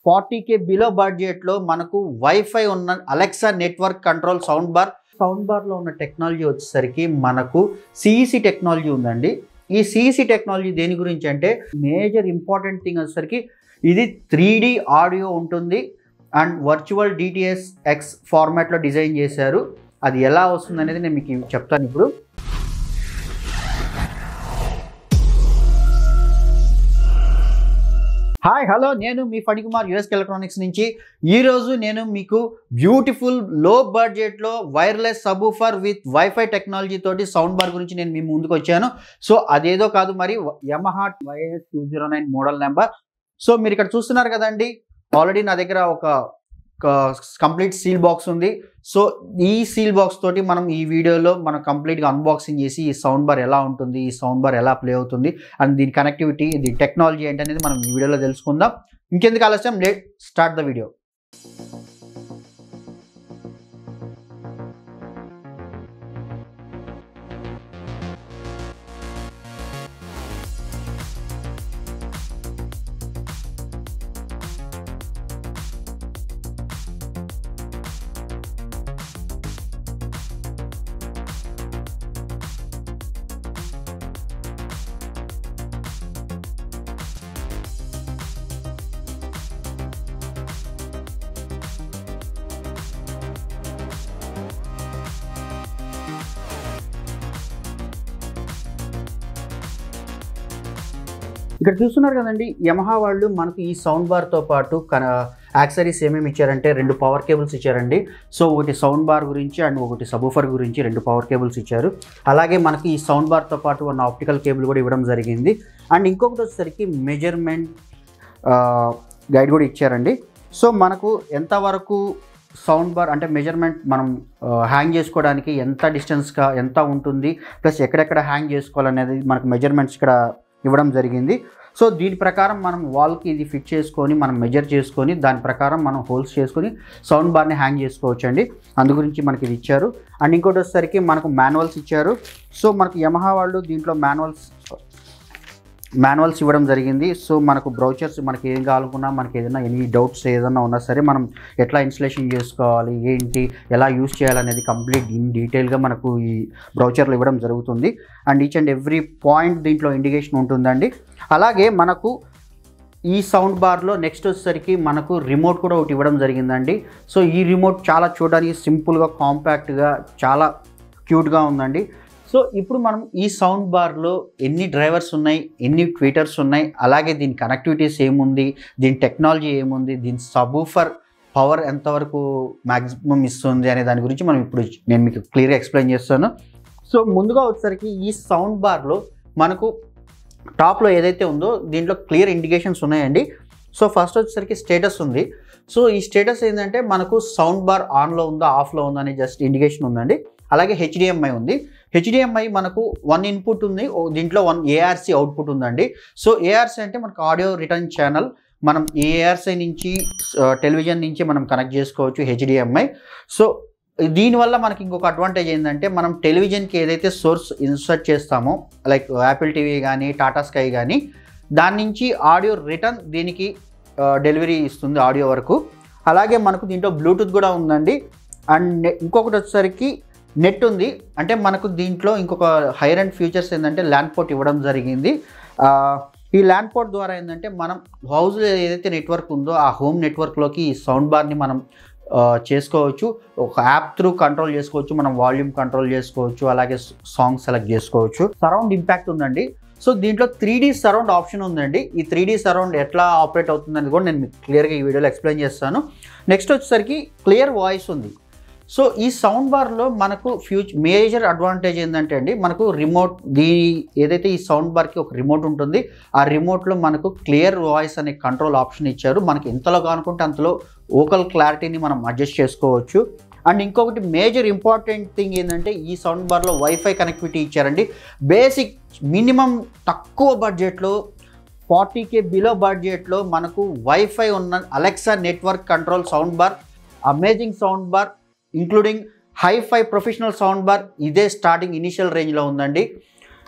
Forty K below బడ్జెట్లో మనకు wifi ఉన్న Alexa network control sound bar sound బార్లో ఉన్న టెక్నాలజీ వచ్చేసరికి మనకు సిఈసి టెక్నాలజీ ఉందండి ఈ సిఈసి టెక్నాలజీ దేని గురించి అంటే మేజర్ ఇంపార్టెంట్ థింగ్ వచ్చేసరికి ఇది త్రీ ఆడియో ఉంటుంది అండ్ వర్చువల్ డిటిఎస్ ఎక్స్ ఫార్మాట్లో డిజైన్ చేశారు అది ఎలా వస్తుంది అనేది నేను మీకు చెప్తాను ఇప్పుడు హాయ్ హలో నేను మీ ఫణికుమార్ యుఎస్ ఎలక్ట్రానిక్స్ నుంచి ఈరోజు నేను మీకు బ్యూటిఫుల్ లో బడ్జెట్లో wireless subwoofer with wifi technology తోటి సౌండ్ బార్ గురించి నేను మీ ముందుకు వచ్చాను సో అదేదో కాదు మరి Yamaha YS two zero nine model number so మీరు ఇక్కడ చూస్తున్నారు కదండి ఆల్రెడీ నా దగ్గర ఒక కంప్లీట్ సీల్ బాక్స్ ఉంది సో ఈ సీల్ బాక్స్ తోటి మనం ఈ వీడియోలో మనం కంప్లీట్గా అన్బాక్సింగ్ చేసి ఈ సౌండ్ బార్ ఎలా ఉంటుంది ఈ సౌండ్ బార్ ఎలా ప్లే అవుతుంది అండ్ దీని కనెక్టివిటీ దీని టెక్నాలజీ ఏంటనేది మనం ఈ వీడియోలో తెలుసుకుందాం ఇంకెందుకు ఆలస్యం లెట్ స్టార్ట్ ద వీడియో ఇక్కడ చూస్తున్నారు కదండి యమహా వాళ్ళు మనకు ఈ సౌండ్ బార్తో పాటు కన యాక్సరీస్ ఏమేమి ఇచ్చారంటే రెండు పవర్ కేబుల్స్ ఇచ్చారండి సో ఒకటి సౌండ్ బార్ గురించి అండ్ ఒకటి సబూఫర్ గురించి రెండు పవర్ కేబుల్స్ ఇచ్చారు అలాగే మనకి ఈ సౌండ్ బార్తో పాటు ఉన్న ఆప్టికల్ కేబుల్ కూడా ఇవ్వడం జరిగింది అండ్ ఇంకొకటి వచ్చేసరికి మెజర్మెంట్ గైడ్ కూడా ఇచ్చారండి సో మనకు ఎంతవరకు సౌండ్ బార్ అంటే మెజర్మెంట్ మనం హ్యాంగ్ చేసుకోవడానికి ఎంత డిస్టెన్స్గా ఎంత ఉంటుంది ప్లస్ ఎక్కడెక్కడ హ్యాంగ్ చేసుకోవాలనేది మనకు మెజర్మెంట్స్ ఇక్కడ ఇవ్వడం జరిగింది సో దీని ప్రకారం మనం వాల్కి ఇది ఫిట్ చేసుకొని మనం మెజర్ చేసుకొని దాని ప్రకారం మనం హోల్స్ చేసుకొని సౌండ్ బార్ని హ్యాంగ్ చేసుకోవచ్చు అండి అందు గురించి మనకి ఇది ఇచ్చారు అండ్ ఇంకోటి వచ్చేసరికి మనకు మాన్యువల్స్ ఇచ్చారు సో మనకు యమహా వాళ్ళు దీంట్లో మాన్యువల్స్ మాన్యువల్స్ ఇవ్వడం జరిగింది సో మనకు బ్రౌచర్స్ మనకి ఏం కావాలనుకున్నా మనకి ఏదైనా ఎనీ డౌట్స్ ఏదైనా ఉన్నా సరే మనం ఎట్లా ఇన్స్టలేషన్ చేసుకోవాలి ఏంటి ఎలా యూస్ చేయాలనేది కంప్లీట్ ఇన్ డీటెయిల్గా మనకు ఈ బ్రౌచర్లు ఇవ్వడం జరుగుతుంది and each and every point దీంట్లో ఇండికేషన్ ఉంటుందండి అలాగే మనకు ఈ సౌండ్ బార్లో నెక్స్ట్ వచ్చేసరికి మనకు రిమోట్ కూడా ఒకటి ఇవ్వడం జరిగిందండి సో ఈ రిమోట్ చాలా చూడడానికి సింపుల్గా కాంపాక్ట్గా చాలా క్యూట్గా ఉందండి సో ఇప్పుడు మనం ఈ సౌండ్ బార్లో ఎన్ని డ్రైవర్స్ ఉన్నాయి ఎన్ని ట్వీటర్స్ ఉన్నాయి అలాగే దీని కనెక్టివిటీస్ ఏముంది దీని టెక్నాలజీ ఏముంది దీని సబూఫర్ పవర్ ఎంతవరకు మ్యాక్సిమం ఇస్తుంది అనే దాని గురించి మనం ఇప్పుడు నేను మీకు క్లియర్గా ఎక్స్ప్లెయిన్ చేస్తాను సో ముందుగా వచ్చేసరికి ఈ సౌండ్ బార్లో మనకు టాప్లో ఏదైతే ఉందో దీంట్లో క్లియర్ ఇండికేషన్స్ ఉన్నాయండి సో ఫస్ట్ వచ్చేసరికి స్టేటస్ ఉంది సో ఈ స్టేటస్ ఏంటంటే మనకు సౌండ్ బార్ ఆన్లో ఉందా ఆఫ్లో ఉందా అనే జస్ట్ ఇండికేషన్ ఉందండి అలాగే హెచ్డిఎంఐ ఉంది హెచ్డిఎంఐ మనకు వన్ ఇన్పుట్ ఉంది దీంట్లో వన్ ఏఆర్సి అవుట్పుట్ ఉందండి సో ఏఆర్సి అంటే మనకు ఆడియో రిటర్న్ ఛానల్ మనం ఏఆర్సీ నుంచి టెలివిజన్ నుంచి మనం కనెక్ట్ చేసుకోవచ్చు హెచ్డిఎంఐ సో దీనివల్ల మనకి ఇంకొక అడ్వాంటేజ్ ఏంటంటే మనం టెలివిజన్కి ఏదైతే సోర్స్ ఇన్సర్ట్ చేస్తామో లైక్ యాపిల్ టీవీ కానీ టాటా స్కై కానీ దాని నుంచి ఆడియో రిటర్న్ దీనికి డెలివరీ ఇస్తుంది ఆడియో వరకు అలాగే మనకు దీంట్లో బ్లూటూత్ కూడా ఉందండి అండ్ ఇంకొకటి వచ్చేసరికి నెట్ ఉంది అంటే మనకు దీంట్లో ఇంకొక హైర్ అండ్ ఫ్యూచర్స్ ఏంటంటే ల్యాండ్ పోర్ట్ ఇవ్వడం జరిగింది ఈ ల్యాండ్ పోర్ట్ ద్వారా ఏంటంటే మనం హౌస్లో ఏదైతే నెట్వర్క్ ఉందో ఆ హోమ్ నెట్వర్క్లోకి ఈ సౌండ్ బార్ని మనం చేసుకోవచ్చు ఒక యాప్ త్రూ కంట్రోల్ చేసుకోవచ్చు మనం వాల్యూమ్ కంట్రోల్ చేసుకోవచ్చు అలాగే సాంగ్ సెలెక్ట్ చేసుకోవచ్చు సరౌండ్ ఇంపాక్ట్ ఉందండి సో దీంట్లో త్రీ డీ సరౌండ్ ఆప్షన్ ఉందండి ఈ త్రీ డీ సరౌండ్ ఎట్లా ఆపరేట్ అవుతుందని కూడా నేను మీకు క్లియర్గా ఈ వీడియోలో ఎక్స్ప్లెయిన్ చేస్తాను నెక్స్ట్ వచ్చేసరికి క్లియర్ వాయిస్ ఉంది సో ఈ సౌండ్ బార్లో మనకు ఫ్యూచర్ మేజర్ అడ్వాంటేజ్ ఏంటంటే అండి మనకు రిమోట్ దీ ఏదైతే ఈ సౌండ్ బార్కి ఒక రిమోట్ ఉంటుంది ఆ రిమోట్లో మనకు క్లియర్ వాయిస్ అనే కంట్రోల్ ఆప్షన్ ఇచ్చారు మనకి ఎంతలో కానుకుంటే అంతలో ఓకల్ క్లారిటీని మనం అడ్జస్ట్ చేసుకోవచ్చు అండ్ ఇంకొకటి మేజర్ ఇంపార్టెంట్ థింగ్ ఏంటంటే ఈ సౌండ్ బార్లో వైఫై కనెక్టివిటీ ఇచ్చారండి బేసిక్ మినిమం తక్కువ బడ్జెట్లో ఫార్టీ కే బిలో బడ్జెట్లో మనకు వైఫై ఉన్న Alexa network control sound bar amazing sound bar including hifi professional sound bar ఇదే స్టార్టింగ్ ఇనిషియల్ రేంజ్లో ఉందండి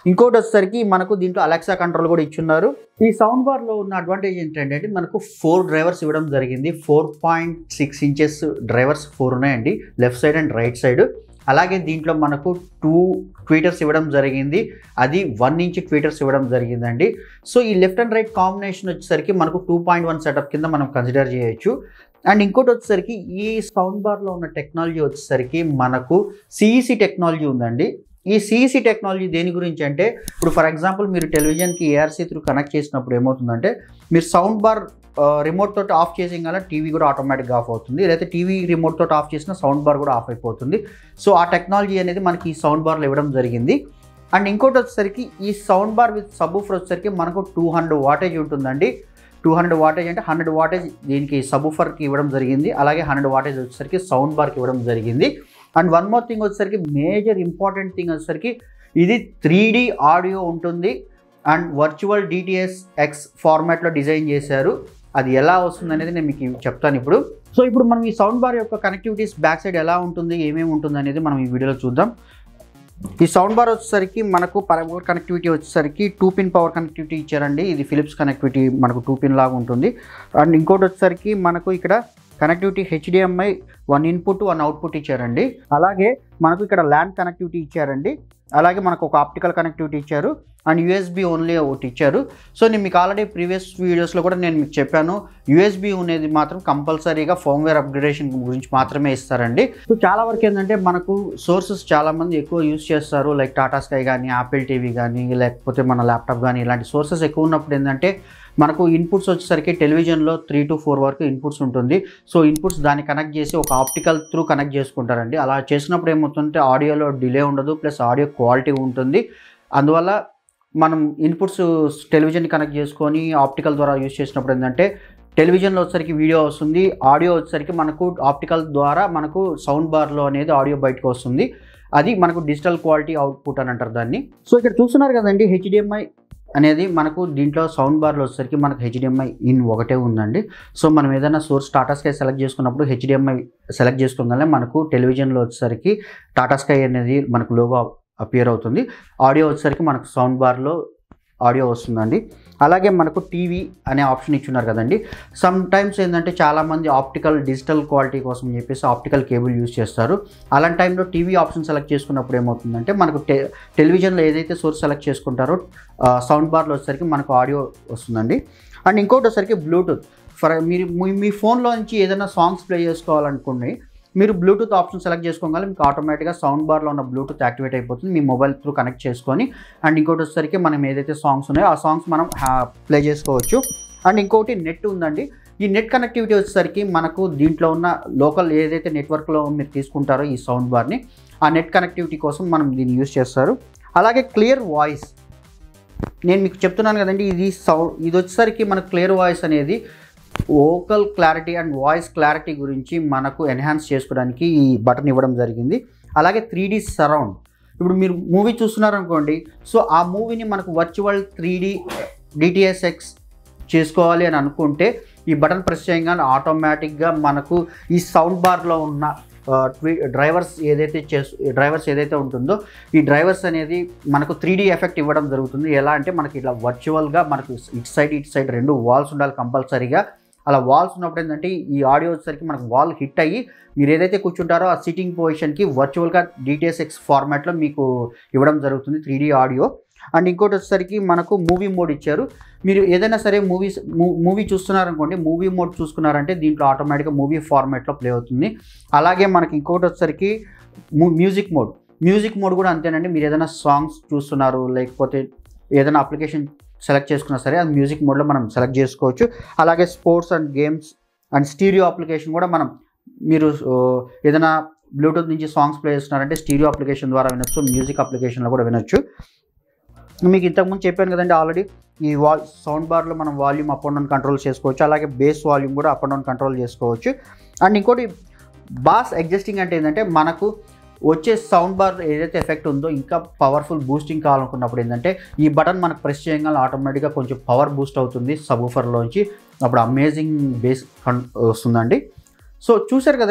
ఇంకోటి వచ్చేసరికి మనకు దీంట్లో అలెక్సా కంట్రోల్ కూడా ఇచ్చున్నారు ఈ సౌండ్ బార్లో ఉన్న అడ్వాంటేజ్ ఏంటంటే మనకు ఫోర్ డ్రైవర్స్ ఇవ్వడం జరిగింది four point six inches drivers four ఉన్నాయండి left side and right side అలాగే దీంట్లో మనకు టూ ట్వీటర్స్ ఇవ్వడం జరిగింది అది వన్ ఇంచ్ ట్వీటర్స్ ఇవ్వడం జరిగిందండి సో ఈ లెఫ్ట్ అండ్ రైట్ కాంబినేషన్ వచ్చేసరికి మనకు టూ పాయింట్ వన్ సెటప్ కింద మనం కన్సిడర్ చేయొచ్చు అండ్ ఇంకోటి వచ్చేసరికి ఈ సౌండ్ బార్లో ఉన్న టెక్నాలజీ వచ్చేసరికి మనకు సిఈసి టెక్నాలజీ ఉందండి ఈ సిఈసి టెక్నాలజీ దేని గురించి అంటే ఇప్పుడు ఫర్ ఎగ్జాంపుల్ మీరు టెలివిజన్కి ఏఆర్సీ త్రూ కనెక్ట్ చేసినప్పుడు ఏమవుతుందంటే మీరు సౌండ్ బార్ రిమోట్ తోటి ఆఫ్ చేసిన టీవీ కూడా ఆటోమేటిక్గా ఆఫ్ అవుతుంది లేకపోతే టీవీ రిమోట్ తోటి ఆఫ్ చేసిన సౌండ్ బార్ కూడా ఆఫ్ అయిపోతుంది సో ఆ టెక్నాలజీ అనేది మనకి ఈ సౌండ్ బార్లో ఇవ్వడం జరిగింది అండ్ ఇంకోటి వచ్చేసరికి ఈ సౌండ్ బార్ విత్ సబూఫర్ వచ్చేసరికి మనకు టూ హండ్రెడ్ వాటేజ్ ఉంటుందండి టూ హండ్రెడ్ వాటేజ్ అంటే హండ్రెడ్ వాటేజ్ దీనికి సబూఫర్కి ఇవ్వడం జరిగింది అలాగే హండ్రెడ్ వాటేజ్ వచ్చేసరికి సౌండ్ బార్కి ఇవ్వడం జరిగింది అండ్ వన్ మోర్ థింగ్ వచ్చేసరికి మేజర్ ఇంపార్టెంట్ థింగ్ వచ్చేసరికి ఇది త్రీ ఆడియో ఉంటుంది అండ్ వర్చువల్ డిటిఎస్ ఎక్స్ ఫార్మాట్లో డిజైన్ చేశారు అది ఎలా వస్తుంది అనేది నేను మీకు చెప్తాను ఇప్పుడు సో ఇప్పుడు మనం ఈ సౌండ్ బార్ యొక్క కనెక్టివిటీస్ బ్యాక్ సైడ్ ఎలా ఉంటుంది ఏమేమి ఉంటుంది అనేది మనం ఈ వీడియోలో చూద్దాం ఈ సౌండ్ బార్ వచ్చేసరికి మనకు పవర్ కనెక్టివిటీ వచ్చేసరికి టూ పిన్ పవర్ కనెక్టివిటీ ఇచ్చారండి ఇది ఫిలిప్స్ కనెక్టివిటీ మనకు టూ పిన్ లాగా ఉంటుంది అండ్ ఇంకోటి వచ్చేసరికి మనకు ఇక్కడ connectivity HDMI one input one output ఇచ్చారండి అలాగే మనకు ఇక్కడ ల్యాండ్ కనెక్టివిటీ ఇచ్చారండి అలాగే మనకు ఒక ఆప్టికల్ కనెక్టివిటీ ఇచ్చారు అండ్ యూఎస్బి ఓన్లీ ఒకటి ఇచ్చారు సో నేను మీకు ఆల్రెడీ ప్రీవియస్ వీడియోస్లో కూడా నేను మీకు చెప్పాను యూఎస్బి అనేది మాత్రం కంపల్సరీగా ఫోమ్వేర్ అప్గ్రేడేషన్ గురించి మాత్రమే ఇస్తారండి సో చాలా వరకు ఏంటంటే మనకు సోర్సెస్ చాలా మంది ఎక్కువ యూస్ చేస్తారు లైక్ టాటా స్కై కానీ యాపిల్ టీవీ కానీ లేకపోతే మన ల్యాప్టాప్ కానీ ఇలాంటి సోర్సెస్ ఎక్కువ ఉన్నప్పుడు ఏంటంటే మనకు ఇన్పుట్స్ వచ్చేసరికి టెలివిజన్లో త్రీ టు ఫోర్ వరకు ఇన్పుట్స్ ఉంటుంది సో ఇన్పుట్స్ దాన్ని కనెక్ట్ చేసి ఒక ఆప్టికల్ త్రూ కనెక్ట్ చేసుకుంటారండి అలా చేసినప్పుడు ఏమవుతుందంటే ఆడియోలో డిలే ఉండదు ప్లస్ ఆడియో క్వాలిటీ ఉంటుంది అందువల్ల మనం ఇన్పుట్స్ టెలివిజన్ కనెక్ట్ చేసుకొని ఆప్టికల్ ద్వారా యూస్ చేసినప్పుడు ఏంటంటే టెలివిజన్లో వచ్చేసరికి వీడియో వస్తుంది ఆడియో వచ్చేసరికి మనకు ఆప్టికల్ ద్వారా మనకు సౌండ్ బార్లో అనేది ఆడియో బయటకు వస్తుంది అది మనకు డిజిటల్ క్వాలిటీ అవుట్పుట్ అని అంటారు దాన్ని సో ఇక్కడ చూస్తున్నారు కదండి హెచ్డిఎంఐ అనేది మనకు దీంట్లో సౌండ్ బార్లో వచ్చేసరికి మనకు హెచ్డిఎంఐ ఇన్ ఒకటే ఉందండి సో మనం ఏదైనా సోర్స్ టాటా స్కై సెలెక్ట్ చేసుకున్నప్పుడు హెచ్డిఎంఐ సెలెక్ట్ చేసుకోగానే మనకు టెలివిజన్లో వచ్చేసరికి టాటా స్కై అనేది మనకు లోగో అపియర్ అవుతుంది ఆడియో వచ్చేసరికి మనకు సౌండ్ బార్లో ఆడియో వస్తుందండి అలాగే మనకు టీవీ అనే ఆప్షన్ ఇచ్చున్నారు కదండి సమ్ టైమ్స్ ఏంటంటే చాలామంది ఆప్టికల్ డిజిటల్ క్వాలిటీ కోసం చెప్పేసి ఆప్టికల్ కేబుల్ యూజ్ చేస్తారు అలాంటి టైంలో టీవీ ఆప్షన్ సెలెక్ట్ చేసుకున్నప్పుడు ఏమవుతుందంటే మనకు టె టెలివిజన్లో ఏదైతే సోర్స్ సెలెక్ట్ చేసుకుంటారో సౌండ్ బార్లో వచ్చేసరికి మనకు ఆడియో వస్తుందండి అండ్ ఇంకోటి వచ్చేసరికి బ్లూటూత్ ఫర్ మీరు మీ- మీ ఫోన్లో నుంచి ఏదైనా సాంగ్స్ ప్లే చేసుకోవాలనుకోండి మీరు బ్లూటూత్ ఆప్షన్ సెలెక్ట్ చేసుకోగల మీకు ఆటోమేటిక్గా సౌండ్ బార్లో ఉన్న బ్లూటూత్ యాక్టివేట్ అయిపోతుంది మీ మొబైల్ త్రూ కనెక్ట్ చేసుకొని అండ్ ఇంకోటి వచ్చేసరికి మనం ఏదైతే సాంగ్స్ ఉన్నాయో ఆ సాంగ్స్ మనం ప్లే చేసుకోవచ్చు అండ్ ఇంకోటి నెట్ ఉందండి ఈ నెట్ కనెక్టివిటీ వచ్చేసరికి మనకు దీంట్లో ఉన్న లోకల్ ఏదైతే నెట్వర్క్లో మీరు తీసుకుంటారో ఈ సౌండ్ బార్ని ఆ నెట్ కనెక్టివిటీ కోసం మనం దీన్ని యూస్ చేస్తారు అలాగే క్లియర్ వాయిస్ నేను మీకు చెప్తున్నాను కదండి ఇది సౌ ఇది వచ్చేసరికి మనకు క్లియర్ వాయిస్ అనేది vocal clarity and voice clarity గురించి మనకు ఎన్హాన్స్ చేసుకోవడానికి ఈ బటన్ ఇవ్వడం జరిగింది అలాగే త్రీ డి సరౌండ్ ఇప్పుడు మీరు మూవీ చూస్తున్నారనుకోండి సో ఆ మూవీని మనకు వర్చువల్ త్రీ డి డిటిఎస్ఎక్స్ చేసుకోవాలి అని అనుకుంటే ఈ బటన్ ప్రెస్ చేయగానే ఆటోమేటిక్గా మనకు ఈ సౌండ్ బార్లో ఉన్న ఆ, ట్వీ డ్రైవర్స్ ఏదైతే చేసు డ్రైవర్స్ ఏదైతే ఉంటుందో ఈ డ్రైవర్స్ అనేది మనకు త్రీ డీ ఎఫెక్ట్ ఇవ్వడం జరుగుతుంది ఎలా అంటే మనకి ఇట్లా వర్చువల్గా మనకు ఇటు సైడ్ ఇటు సైడ్ రెండు వాల్స్ ఉండాలి కంపల్సరీగా అలా వాల్స్ ఉన్నప్పుడు ఏంటంటే ఈ ఆడియో వచ్చేసరికి మనకు వాల్ హిట్ అయ్యి మీరు ఏదైతే కూర్చుంటారో ఆ సిట్టింగ్ పొజిషన్కి వర్చువల్గా డిటిఎస్ఎక్స్ ఫార్మాట్లో మీకు ఇవ్వడం జరుగుతుంది త్రీ ఆడియో అండ్ ఇంకోటి వచ్చేసరికి మనకు మూవీ మోడ్ ఇచ్చారు మీరు ఏదైనా సరే మూవీస్ మూవీ చూస్తున్నారనుకోండి మూవీ మోడ్ చూసుకున్నారంటే దీంట్లో ఆటోమేటిక్గా మూవీ ఫార్మాట్లో ప్లే అవుతుంది అలాగే మనకి ఇంకోటి వచ్చేసరికి మ్యూజిక్ మోడ్ మ్యూజిక్ మోడ్ కూడా అంతేనండి మీరు ఏదైనా సాంగ్స్ చూస్తున్నారు లేకపోతే ఏదైనా అప్లికేషన్ సెలెక్ట్ చేసుకున్నా సరే అది మ్యూజిక్ మోడ్లో మనం సెలెక్ట్ చేసుకోవచ్చు అలాగే sports and games and stereo application కూడా మనం మీరు ఆ, ఏదైనా బ్లూటూత్ నుంచి సాంగ్స్ ప్లే చేస్తున్నారంటే స్టీరియో అప్లికేషన్ ద్వారా వినొచ్చు మ్యూజిక్ అప్లికేషన్లో కూడా వినొచ్చు మీకు ఇంతకుముందు చెప్పాను కదండి ఆల్రెడీ ఈ వాల్ సౌండ్ బార్లో మనం volume up and down control చేసుకోవచ్చు అలాగే బేస్ వాల్యూమ్ కూడా అప్ అండ్ డౌన్ కంట్రోల్ చేసుకోవచ్చు అండ్ ఇంకోటి బాస్ అడ్జస్టింగ్ అంటే ఏంటంటే మనకు వచ్చే సౌండ్ బార్ ఏదైతే ఎఫెక్ట్ ఉందో ఇంకా పవర్ఫుల్ బూస్టింగ్ కావాలనుకున్నప్పుడు ఏంటంటే ఈ బటన్ మనకు ప్రెస్ చేయగానే ఆటోమేటిక్గా కొంచెం పవర్ బూస్ట్ అవుతుంది సబూఫర్లోంచి అప్పుడు అమేజింగ్ బేస్ వస్తుందండి సో చూశారు కదండి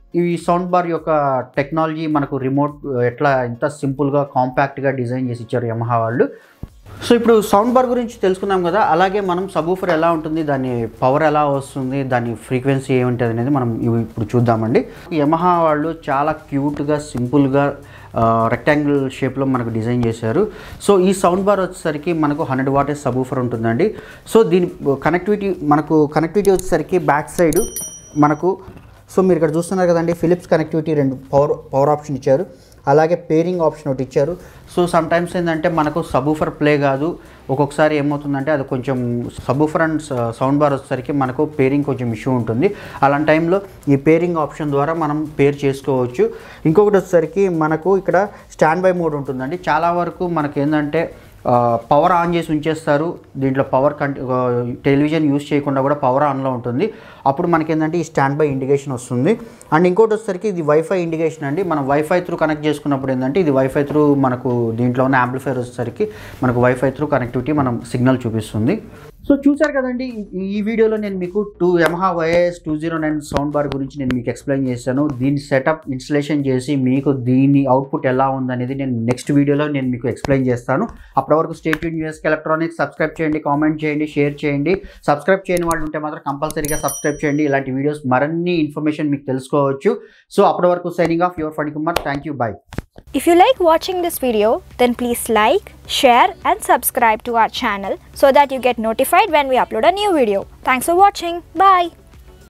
ఈ సౌండ్ బార్ యొక్క టెక్నాలజీ మనకు రిమోట్ ఎట్లా ఎంత సింపుల్గా కాంపాక్ట్గా డిజైన్ చేసి ఇచ్చారు యమహా వాళ్ళు సో ఇప్పుడు సౌండ్ బార్ గురించి తెలుసుకున్నాం కదా అలాగే మనం సబూఫర్ ఎలా ఉంటుంది దాని పవర్ ఎలా వస్తుంది దాని ఫ్రీక్వెన్సీ ఏముంటుంది అనేది మనం ఇవి ఇప్పుడు చూద్దామండి యమహా వాళ్ళు చాలా క్యూట్గా సింపుల్గా రెక్టాంగిల్ షేప్లో మనకు డిజైన్ చేశారు సో ఈ సౌండ్ బార్ వచ్చేసరికి మనకు హండ్రెడ్ వాటేజ్ సబూఫర్ ఉంటుందండి సో దీని కనెక్టివిటీ మనకు కనెక్టివిటీ వచ్చేసరికి బ్యాక్ సైడ్ మనకు సో మీరు ఇక్కడ చూస్తున్నారు కదండి ఫిలిప్స్ కనెక్టివిటీ రెండు పవర్ పవర్ ఆప్షన్ ఇచ్చారు అలాగే పేరింగ్ ఆప్షన్ ఒకటి ఇచ్చారు సో సమ్ టైమ్స్ ఏంటంటే మనకు సబూఫర్ ప్లే కాదు ఒక్కొక్కసారి ఏమవుతుందంటే అది కొంచెం సబూఫర్ అండ్ సౌండ్ బార్ వచ్చేసరికి మనకు పేరింగ్ కొంచెం ఇష్యూ ఉంటుంది అలాంటి టైంలో ఈ పేరింగ్ ఆప్షన్ ద్వారా మనం పేర్ చేసుకోవచ్చు ఇంకొకటి వచ్చేసరికి మనకు ఇక్కడ స్టాండ్ బై మోడ్ ఉంటుందండి చాలా వరకు మనకి ఏంటంటే పవర్ ఆన్ చేసి ఉంచేస్తారు దీంట్లో పవర్ కంటి టెలివిజన్ యూస్ చేయకుండా కూడా పవర్ ఆన్లో ఉంటుంది అప్పుడు మనకి ఏంటంటే ఈ స్టాండ్ బై ఇండికేషన్ వస్తుంది అండ్ ఇంకోటి వచ్చేసరికి ఇది వైఫై ఇండికేషన్ అండి మనం వైఫై త్రూ కనెక్ట్ చేసుకున్నప్పుడు ఏంటంటే ఇది వైఫై త్రూ మనకు దీంట్లో ఉన్న యాంప్లిఫైర్ వచ్చేసరికి మనకు వైఫై త్రూ కనెక్టివిటీ మనం సిగ్నల్ చూపిస్తుంది సో చూసారు కదండి ఈ- ఈ వీడియోలో నేను మీకు two Yamaha YS two zero nine sound bar గురించి నేను మీకు ఎక్స్ప్లెయిన్ చేశాను దీని సెటప్ ఇన్స్టలేషన్ చేసి మీకు దీని అవుట్పుట్ ఎలా ఉందనేది నేను నెక్స్ట్ వీడియోలో నేను మీకు ఎక్స్ప్లెయిన్ చేస్తాను అప్పటి వరకు స్టేట్ యూఎస్కి ఎలక్ట్రానిక్స్ సబ్స్క్రైబ్ చేయండి కామెంట్ చేయండి షేర్ చేయండి సబ్స్క్రైబ్ చేయని వాళ్ళు ఉంటే మాత్రం కంపల్సరీగా సబ్స్క్రైబ్ చేయండి ఇలాంటి వీడియోస్ మరిన్ని ఇన్ఫర్మేషన్ మీకు తెలుసుకోవచ్చు సో అప్పటి వరకు signing off your Phani Kumar thank you bye If you like watching this video, then please like, share and subscribe to our channel so that you get notified when we upload a new video. Thanks for watching. Bye.